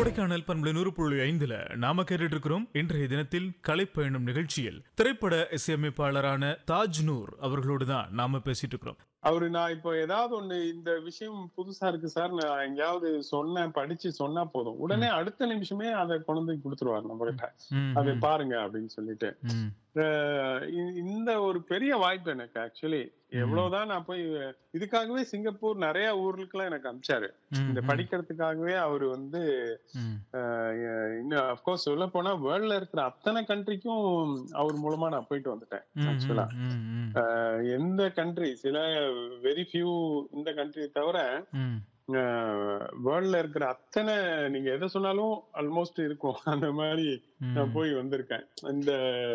கொடைக்கானல் பண்பலை நூறு புள்ளி ஐந்துல நாம கேட்டுட்டு இருக்கிறோம் இன்றைய தினத்தில் கலைப்பயணம் நிகழ்ச்சியில் திரைப்பட இசையமைப்பாளரான தாஜ் நூர் அவர்களோடு தான் நாம பேசிட்டு இருக்கிறோம் அவரு நான் இப்போ ஏதாவது ஒண்ணு இந்த விஷயம் புதுசா இருக்கு சார் நான் எங்கேயாவது சொன்னேன் படிச்சு சொன்னா போதும் உடனே அடுத்த நிமிஷமே அதை கொண்டு வந்து கொடுத்துருவாரு நம்ம கிட்ட ம், அதை ம், பாருங்க அப்படின்னு சொல்லிட்டு ம், அஹ் இ- இந்த ஒரு பெரிய வாய்ப்பு எனக்கு ஆக்சுவலி எவ்வளவுதான் நான் போய் இதுக்காகவே சிங்கப்பூர் நிறைய ஊர்களுக்கெல்லாம் எனக்கு அனுப்பிச்சாரு ம், இந்த ம், படிக்கிறதுக்காகவே அவரு வந்து ம், அஹ் இன்னும் அப்கோர்ஸ் சொல்ல போனா வேர்ல்ட்ல இருக்கிற அத்தனை கண்ட்ரிக்கும் அவர் மூலமா நான் போயிட்டு வந்துட்டேன் ம், ஆக்சுவலா ம், ம், எந்த கண்ட்ரி சில வெரி ஃபியூ இந்த கண்ட்ரி தவிர ம், வேர்ல்ட்ல இருக்கிற அத்தனை நீங்க எதை சொன்னாலும் ஆல்மோஸ்ட் இருக்கும் அந்த மாதிரி ம், நான் போய் வந்திருக்கேன் இந்த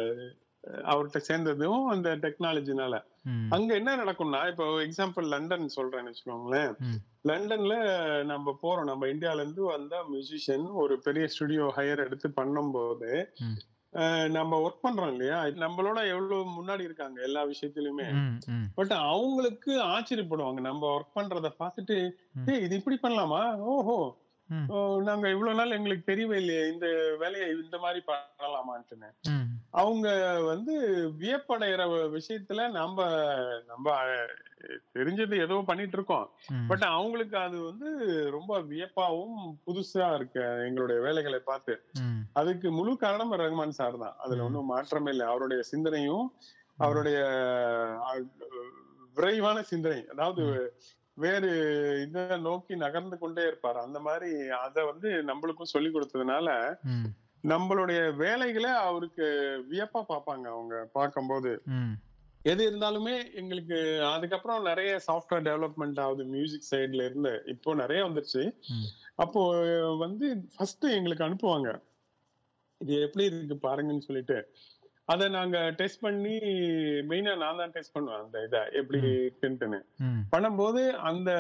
அஹ், அவர்கிட்ட சேர்ந்ததும் அந்த டெக்னாலஜினால ம், அங்க என்ன நடக்கும்னா இப்போ எக்ஸாம்பிள் லண்டன் சொல்றேன்னு வச்சுக்கோங்களேன் ம், லண்டன்ல நம்ம போறோம் நம்ம இந்தியால இருந்து வந்த மியூசிஷியன் ஒரு பெரிய ஸ்டுடியோ ஹையர் எடுத்து பண்ணும்போது ம். அஹ், நம்ம ஒர்க் பண்றோம் இல்லையா நம்மளோட எவ்வளவு முன்னாடி இருக்காங்க எல்லா விஷயத்திலுமே ம், ம், பட் அவங்களுக்கு ஆச்சரியப்படுவாங்க நம்ம ஒர்க் பண்றத பார்த்துட்டு ம். ஏய் இது இப்படி பண்ணலாமா ஓஹோ ம், ஓ, நாங்க இவ்வளவு நாள் எங்களுக்கு தெரியவே இல்லையே இந்த வேலையை இந்த மாதிரி பண்ணலாமான்ட்டுன்னு ம், அவங்க வந்து வியப்படைகிற விஷயத்துல நம்ம நம்ம அஹ், தெரிஞ்சது ஏதோ பண்ணிட்டு இருக்கோம் ம், பட் அவங்களுக்கு அது வந்து ரொம்ப வியப்பாவும் புதுசா இருக்கு எங்களுடைய வேலைகளை பார்த்து ம், அதுக்கு முழு காரணம் ரஹ்மான் சார் தான் அதுல ஒன்றும் மாற்றமே இல்லை அவருடைய சிந்தனையும் அவருடைய அஹ், விரைவான சிந்தனை அதாவது வேறு இதை நோக்கி நகர்ந்து கொண்டே இருப்பார் அந்த மாதிரி அதை வந்து நம்மளுக்கும் சொல்லி கொடுத்ததுனால ம், நம்மளுடைய வேலைகளை அவருக்கு வியப்பா பார்ப்பாங்க அவங்க பார்க்கும்போது ம், எது இருந்தாலுமே எங்களுக்கு அதுக்கப்புறம் நிறைய சாஃப்ட்வேர் டெவலப்மெண்ட் ஆகுது மியூசிக் சைடுல இருந்து இப்போ நிறைய வந்துருச்சு ம். அப்போ வந்து ஃபர்ஸ்ட் எங்களுக்கு அனுப்புவாங்க இது எப்படி இருக்கு பாருங்கன்னு சொல்லிட்டு அதை நாங்க டெஸ்ட் பண்ணி மெயினா நான் தான் டெஸ்ட் பண்ணுவேன் அந்த இதை எப்படி இருக்குன்ட்டுன்னு ம், பண்ணும்போது அந்த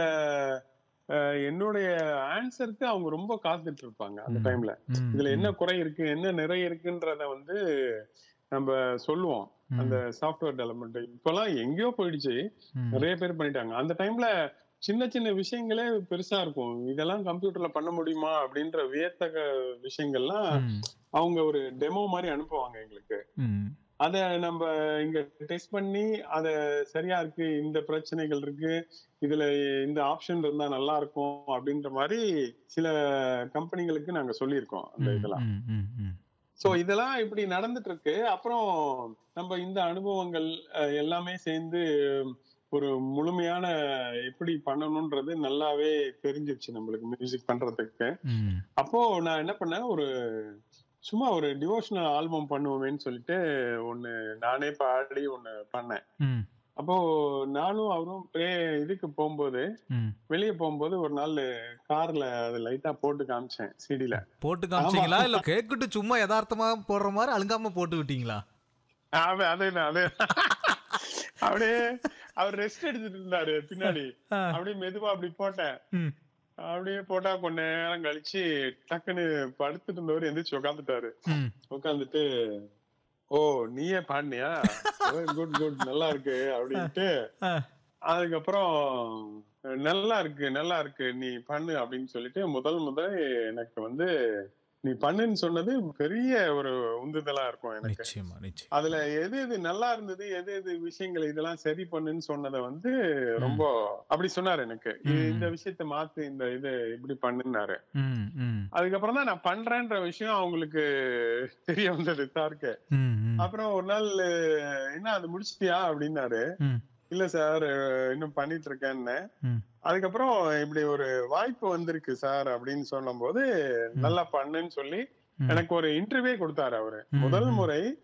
அஹ், என்னுடைய ஆன்சருக்கு அவங்க ரொம்ப காத்துட்டு இருப்பாங்க அந்த ம். டைம்ல ம், இதுல என்ன குறை இருக்கு என்ன நிறை இருக்குன்றத வந்து நம்ம சொல்லுவோம் ம், அந்த சாஃப்ட்வேர் டெவலப்மெண்ட் இப்பெல்லாம் எங்கேயோ போயிடுச்சு ம், நிறைய பேர் பண்ணிட்டாங்க அந்த டைம்ல சின்ன சின்ன விஷயங்களே பெருசா இருக்கும் இதெல்லாம் கம்ப்யூட்டர்ல பண்ண முடியுமா அப்படின்ற வியத்தக விஷயங்கள்லாம் ம், அவங்க ஒரு டெமோ மாதிரி அனுப்புவாங்க எங்களுக்கு ம், அத நம்ம இங்க டெஸ்ட் பண்ணி அத சரியா இருக்கு இந்த பிரச்சனைகள் இருக்கு இதுல இந்த ஆப்ஷன் இருந்தா நல்லா இருக்கும் அப்படின்ற மாதிரி சில கம்பெனிகளுக்கு நாங்க சொல்லியிருக்கோம் அந்த இதெல்லாம் ம், ம், ம், சோ இதெல்லாம் இப்படி நடந்துட்டு இருக்கு அப்புறம் நம்ம இந்த அனுபவங்கள் அஹ், எல்லாமே சேர்ந்து ஒரு முழுமையான எப்படி பண்ணணும்ன்றது நல்லாவே தெரிஞ்சிருச்சு நம்மளுக்கு மியூசிக் பண்றதுக்கு ம், அப்போ நான் என்ன பண்ணேன் ஒரு சும்மா ஒரு டிவோஷனல் ஆல்பம் பண்ணுவோமேன்னு சொல்லிட்டு ஒண்ணு நானே பாடி ஒண்ணு பண்ணேன் ம், அப்போ நானும் அவரும் பிரே- இதுக்கு போகும்போது ம். வெளியே போகும்போது ஒரு நாள் கார்ல அது லைட்டா போட்டு காமிச்சேன் சிடில போட்டு காமிச்சீங்களா இல்ல கேக்குட்டு சும்மா யதார்த்தமா போடுற மாதிரி அழுங்காம போட்டு விட்டீங்களா அதேதான் அதே அப்படியே அவர் ரெஸ்ட் எடுத்துட்டு இருந்தாரு பின்னாடி ஆ. அப்படியே மெதுவா அப்படி போட்டேன் ம், அப்படியே போட்டா கொஞ்ச நேரம் கழிச்சு டக்குன்னு படுத்துட்டு இருந்தவர் எந்திரிச்சு உட்காந்துட்டாரு ம், உட்காந்துட்டு ஓ நீயே பாடினியா குட் குட் நல்லா இருக்கு அப்படின்ட்டு ஆ, அதுக்கப்புறம் நல்லா இருக்கு நல்லா இருக்கு நீ பண்ணு அப்படின்னு சொல்லிட்டு முதல் முதல் எனக்கு வந்து நீ பண்ணுன்னு சொன்னது பெரிய ஒரு உந்துதலா இருக்கும் எனக்கு நிச்சயமா நிச்சயம் அதுல எது எது நல்லா இருந்தது எது எது விஷயங்கள் இதெல்லாம் சரி பண்ணுன்னு சொன்னதை வந்து ரொம்ப அப்படி சொன்னாரு எனக்கு இது- ம். இந்த விஷயத்த மாத்து இந்த இது இப்படி பண்ணுனாரு ம், ம், அதுக்கப்புறம் தான் நான் பண்றேன்ற விஷயம் அவங்களுக்கு தெரிய வந்தது சாருக்கு ம், ம், அப்புறம் ஒரு நாள் என்ன அது முடிச்சிட்டியா அப்படின்னாரு ம், இல்ல சார் இன்னும் பண்ணிட்டு இருக்கேன்னு ம். அதுக்கப்புறம் இப்படி ஒரு வாய்ப்பு வந்திருக்கு சார் அப்படின்னு சொல்லும் போது நல்லா பண்ணுன்னு சொல்லி ம். எனக்கு ஒரு இன்டர்வியூ கொடுத்தாரு அவரு ம், முதல் ம். முறை